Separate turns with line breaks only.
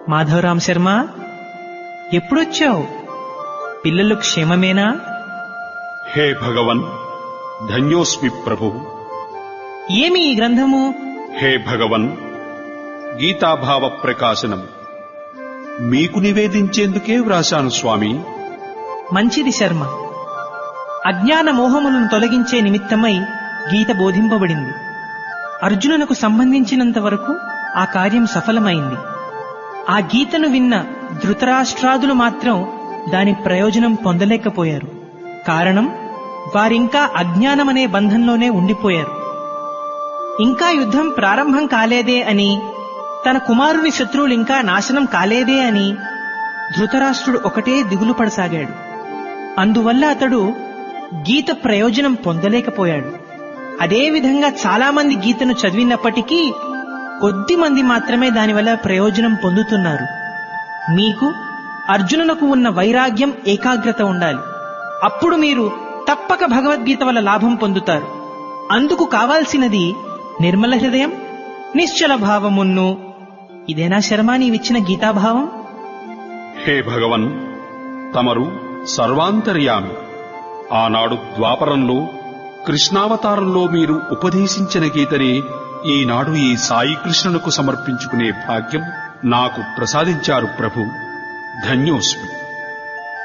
మాధవరాం శర్మ ఎప్పుడొచ్చావు పిల్లలు క్షేమమేనా
హే భగవన్ ధన్యోస్మి ప్రభు
ఏమి ఈ గ్రంథము
హే భగవన్ గీతాభావ ప్రకాశనం మీకు నివేదించేందుకే వ్రాశాను స్వామి
మంచిది శర్మ అజ్ఞాన మోహములను తొలగించే నిమిత్తమై గీత బోధింపబడింది అర్జునునకు సంబంధించినంత వరకు ఆ కార్యం సఫలమైంది ఆ గీతను విన్న ధృతరాష్ట్రాదులు మాత్రం దాని ప్రయోజనం పొందలేకపోయారు కారణం వారింకా అజ్ఞానమనే బంధంలోనే ఉండిపోయారు ఇంకా యుద్ధం ప్రారంభం కాలేదే అని తన కుమారుని శత్రువులు ఇంకా నాశనం కాలేదే అని ధృతరాష్ట్రుడు ఒకటే దిగులు పడసాగాడు అందువల్ల అతడు గీత ప్రయోజనం పొందలేకపోయాడు అదేవిధంగా చాలా మంది గీతను చదివినప్పటికీ కొద్ది మంది మాత్రమే దానివల్ల ప్రయోజనం పొందుతున్నారు మీకు అర్జునునకు ఉన్న వైరాగ్యం ఏకాగ్రత ఉండాలి అప్పుడు మీరు తప్పక భగవద్గీత వల్ల లాభం పొందుతారు అందుకు కావాల్సినది నిర్మల హృదయం నిశ్చల భావమున్ను ఇదేనా శర్మ నీవిచ్చిన గీతాభావం
హే భగవన్ తమరు సర్వాంతర్యామి ఆనాడు ద్వాపరంలో కృష్ణావతారంలో మీరు ఉపదేశించిన గీతనే ఈనాడు ఈ సాయి కృష్ణునకు సమర్పించుకునే భాగ్యం నాకు ప్రసాదించారు ప్రభు ధన్యోస్మి